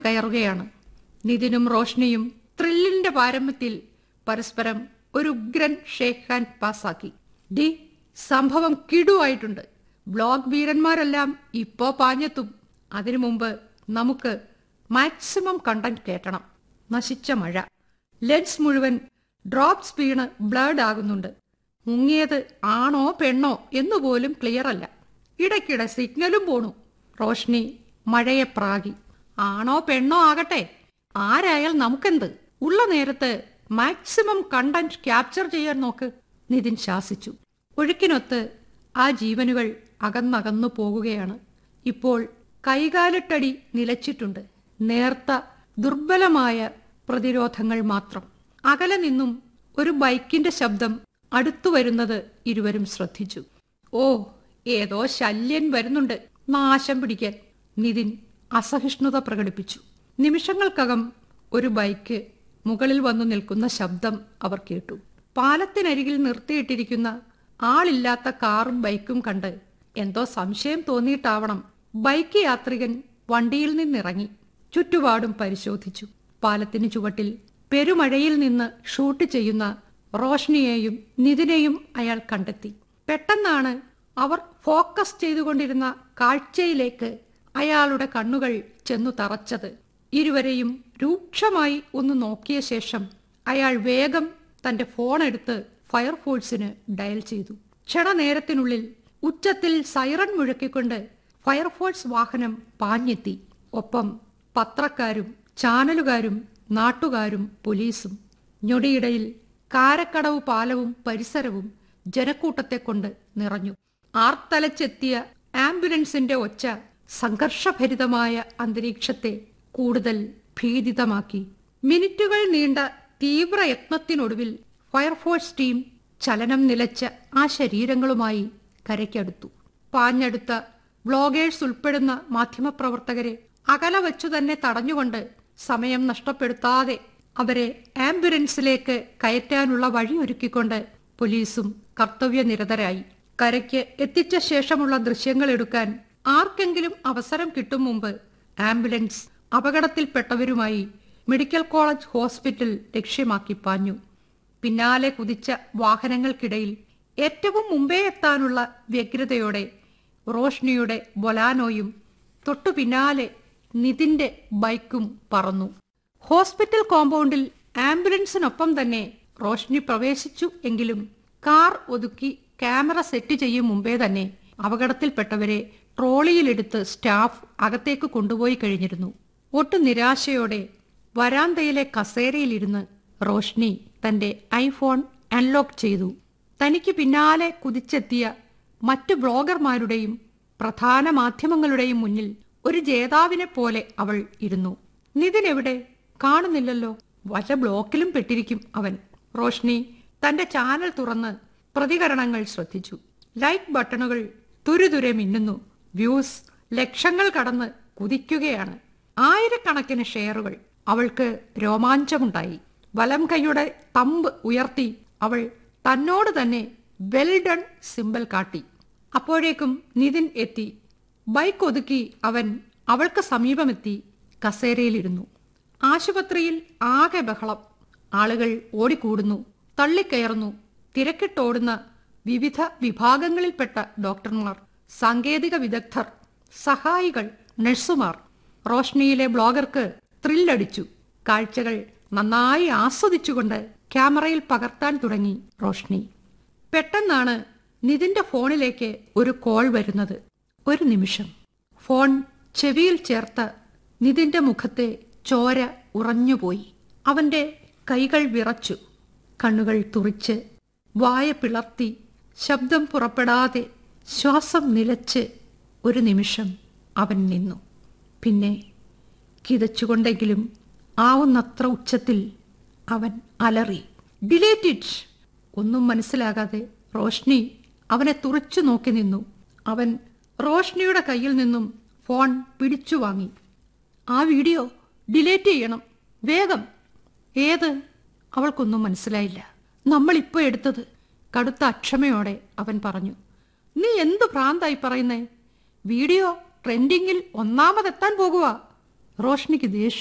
കയറുകയാണ് നിതിനും റോഷ്നിയും ത്രില്ലിന്റെ പാരമ്യത്തിൽ പരസ്പരം ഒരു ഉഗ്രൻ ഷേക്ക് ഹാൻഡ് പാസാക്കി ഡി സംഭവം കിടുവായിട്ടുണ്ട് ബ്ലോഗ് വീരന്മാരെല്ലാം ഇപ്പോ പാഞ്ഞെത്തും അതിനു മുമ്പ് നമുക്ക് മാക്സിമം കണ്ടന്റ് കേട്ടണം നശിച്ച മഴ ലെൻസ് മുഴുവൻ ഡ്രോപ്സ് വീണ് ബ്ലഡ് ആകുന്നുണ്ട് മുങ്ങിയത് ആണോ പെണ്ണോ എന്നുപോലും ക്ലിയർ അല്ല ഇടയ്ക്കിടെ സിഗ്നലും പോണു റോഷ്നി മഴയെ പ്രാഗി ആണോ പെണ്ണോ ആകട്ടെ ആരായാൽ നമുക്കെന്ത് ഉള്ള നേരത്ത് മാക്സിമം കണ്ടന്റ് ക്യാപ്ചർ ചെയ്യാൻ നോക്ക് നിതിൻ ശാസിച്ചു ഒഴുക്കിനൊത്ത് ആ ജീവനുകൾ അകന്നകന്നു പോകുകയാണ് ഇപ്പോൾ കൈകാലിട്ടടി നിലച്ചിട്ടുണ്ട് നേർത്ത ദുർബലമായ പ്രതിരോധങ്ങൾ മാത്രം അകലെ നിന്നും ഒരു ബൈക്കിന്റെ ശബ്ദം അടുത്തു വരുന്നത് ഇരുവരും ശ്രദ്ധിച്ചു ഓ ഏതോ ശല്യൻ വരുന്നുണ്ട് നാശം പിടിക്കാൻ നിതിൻ അസഹിഷ്ണുത പ്രകടിപ്പിച്ചു നിമിഷങ്ങൾക്കകം ഒരു ബൈക്ക് മുകളിൽ വന്നു നിൽക്കുന്ന ശബ്ദം അവർ കേട്ടു പാലത്തിനരികിൽ നിർത്തിയിട്ടിരിക്കുന്ന ആളില്ലാത്ത കാറും ബൈക്കും കണ്ട് എന്തോ സംശയം തോന്നിയിട്ടാവണം ബൈക്ക് യാത്രികൻ വണ്ടിയിൽ നിന്നിറങ്ങി ചുറ്റുപാടും പരിശോധിച്ചു പാലത്തിന് ചുവട്ടിൽ പെരുമഴയിൽ നിന്ന് ഷൂട്ട് ചെയ്യുന്ന റോഷ്നിയെയും നിതിനെയും അയാൾ കണ്ടെത്തി പെട്ടെന്നാണ് അവർ ഫോക്കസ് ചെയ്തുകൊണ്ടിരുന്ന കാഴ്ചയിലേക്ക് അയാളുടെ കണ്ണുകൾ ചെന്നു തറച്ചത് ഇരുവരെയും രൂക്ഷമായി ഒന്ന് നോക്കിയ ശേഷം അയാൾ വേഗം തന്റെ ഫോൺ എടുത്ത് ഫയർഫോഴ്സിന് ഡയൽ ചെയ്തു ക്ഷണനേരത്തിനുള്ളിൽ ഉച്ചത്തിൽ സൈറൺ മുഴക്കിക്കൊണ്ട് ഫയർഫോഴ്സ് വാഹനം പാഞ്ഞെത്തി ഒപ്പം പത്രക്കാരും ചാനലുകാരും നാട്ടുകാരും പോലീസും ഞൊടിയിടയിൽ കാരക്കടവ് പാലവും പരിസരവും ജനക്കൂട്ടത്തെ കൊണ്ട് നിറഞ്ഞു ആർത്തലച്ചെത്തിയ ആംബുലൻസിന്റെ ഒച്ച സംഘർഷഭരിതമായ അന്തരീക്ഷത്തെ കൂടുതൽ ഭീതിതമാക്കി മിനിറ്റുകൾ നീണ്ട തീവ്രയത്നത്തിനൊടുവിൽ ഫയർഫോഴ്സ് ടീം ചലനം നിലച്ച ആ ശരീരങ്ങളുമായി കരയ്ക്കടുത്തു പാഞ്ഞടുത്ത വ്ളോഗേഴ്സ് ഉൾപ്പെടുന്ന മാധ്യമപ്രവർത്തകരെ അകല വച്ചു തന്നെ തടഞ്ഞുകൊണ്ട് സമയം നഷ്ടപ്പെടുത്താതെ അവരെ ആംബുലൻസിലേക്ക് കയറ്റാനുള്ള വഴിയൊരുക്കിക്കൊണ്ട് പോലീസും കർത്തവ്യനിരതരായി കരയ്ക്ക് എത്തിച്ച ശേഷമുള്ള ദൃശ്യങ്ങൾ എടുക്കാൻ ആർക്കെങ്കിലും അവസരം കിട്ടും മുമ്പ് ആംബുലൻസ് അപകടത്തിൽപ്പെട്ടവരുമായി മെഡിക്കൽ കോളേജ് ഹോസ്പിറ്റൽ ലക്ഷ്യമാക്കി പാഞ്ഞു പിന്നാലെ കുതിച്ച വാഹനങ്ങൾക്കിടയിൽ ഏറ്റവും മുമ്പേ എത്താനുള്ള വ്യഗ്രതയോടെ റോഷ്നിയുടെ ബൊലാനോയും തൊട്ടു പിന്നാലെ നിതിന്റെ ബൈക്കും പറന്നു ഹോസ്പിറ്റൽ കോമ്പൗണ്ടിൽ ആംബുലൻസിനൊപ്പം തന്നെ റോഷ്നി പ്രവേശിച്ചു എങ്കിലും കാർ ഒതുക്കി ക്യാമറ സെറ്റ് ചെയ്യും മുമ്പേ തന്നെ അപകടത്തിൽപ്പെട്ടവരെ ട്രോളിയിലെടുത്ത് സ്റ്റാഫ് അകത്തേക്ക് കൊണ്ടുപോയി കഴിഞ്ഞിരുന്നു ഒട്ടും നിരാശയോടെ വരാന്തയിലെ കസേരയിലിരുന്ന് റോഷ്നി തന്റെ ഐഫോൺ അൺലോക്ക് ചെയ്തു തനിക്ക് പിന്നാലെ കുതിച്ചെത്തിയ മറ്റു ബ്ലോഗർമാരുടെയും പ്രധാന മാധ്യമങ്ങളുടെയും മുന്നിൽ ഒരു ജേതാവിനെ പോലെ അവൾ ഇരുന്നു നിതിൻ എവിടെ കാണുന്നില്ലല്ലോ വല്ല ബ്ലോക്കിലും പെട്ടിരിക്കും അവൻ റോഷ്നി തന്റെ ചാനൽ തുറന്ന് പ്രതികരണങ്ങൾ ശ്രദ്ധിച്ചു ലൈക്ക് ബട്ടണുകൾ തുരുതുരെ മിന്നുന്നു വ്യൂസ് ലക്ഷങ്ങൾ കടന്ന് കുതിക്കുകയാണ് ആയിരക്കണക്കിന് ഷെയറുകൾ അവൾക്ക് രോമാഞ്ചമുണ്ടായി വലം കൈയുടെ തമ്പ് ഉയർത്തി അവൾ തന്നോട് തന്നെ വെൽ ഡൺ സിമ്പൽ കാട്ടി അപ്പോഴേക്കും നിതിൻ എത്തി ബൈക്ക് ഒതുക്കി അവൻ അവൾക്ക് സമീപമെത്തി കസേരയിലിരുന്നു ആശുപത്രിയിൽ ആകെ ബഹളം ആളുകൾ ഓടിക്കൂടുന്നു തള്ളിക്കയറുന്നു തിരക്കിട്ടോടുന്ന വിവിധ വിഭാഗങ്ങളിൽപ്പെട്ട ഡോക്ടർമാർ സാങ്കേതിക വിദഗ്ധർ സഹായികൾ നഴ്സുമാർ റോഷ്നിയിലെ ബ്ലോഗർക്ക് ത്രില്ലടിച്ചു കാഴ്ചകൾ നന്നായി ആസ്വദിച്ചുകൊണ്ട് ക്യാമറയിൽ പകർത്താൻ തുടങ്ങി റോഷ്നി പെട്ടെന്നാണ് നിതിന്റെ ഫോണിലേക്ക് ഒരു കോൾ വരുന്നത് ഒരു നിമിഷം ഫോൺ ചെവിയിൽ ചേർത്ത നിതിന്റെ മുഖത്തെ ചോര ഉറഞ്ഞുപോയി അവന്റെ കൈകൾ വിറച്ചു കണ്ണുകൾ തുറിച്ച് വായ പിളർത്തി ശബ്ദം പുറപ്പെടാതെ ശ്വാസം നിലച്ച് ഒരു നിമിഷം അവൻ നിന്നു പിന്നെ കിതച്ചുകൊണ്ടെങ്കിലും ആവുന്നത്ര ഉച്ചത്തിൽ അവൻ അലറി ഡിലേറ്റ് ഇറ്റ് ഒന്നും മനസ്സിലാകാതെ റോഷ്നി അവനെ തുറച്ചു നോക്കി നിന്നു അവൻ റോഷ്നിയുടെ കയ്യിൽ നിന്നും ഫോൺ പിടിച്ചു വാങ്ങി ആ വീഡിയോ ഡിലേറ്റ് ചെയ്യണം വേഗം ഏത് അവൾക്കൊന്നും മനസ്സിലായില്ല നമ്മൾ ഇപ്പൊ എടുത്തത് കടുത്ത അക്ഷമയോടെ അവൻ പറഞ്ഞു നീ എന്ത് ഭ്രാന്തായി പറയുന്നേ വീഡിയോ ട്രെൻഡിങ്ങിൽ ഒന്നാമതെത്താൻ പോകുക റോഷ്നിക്ക് ദേഷ്യം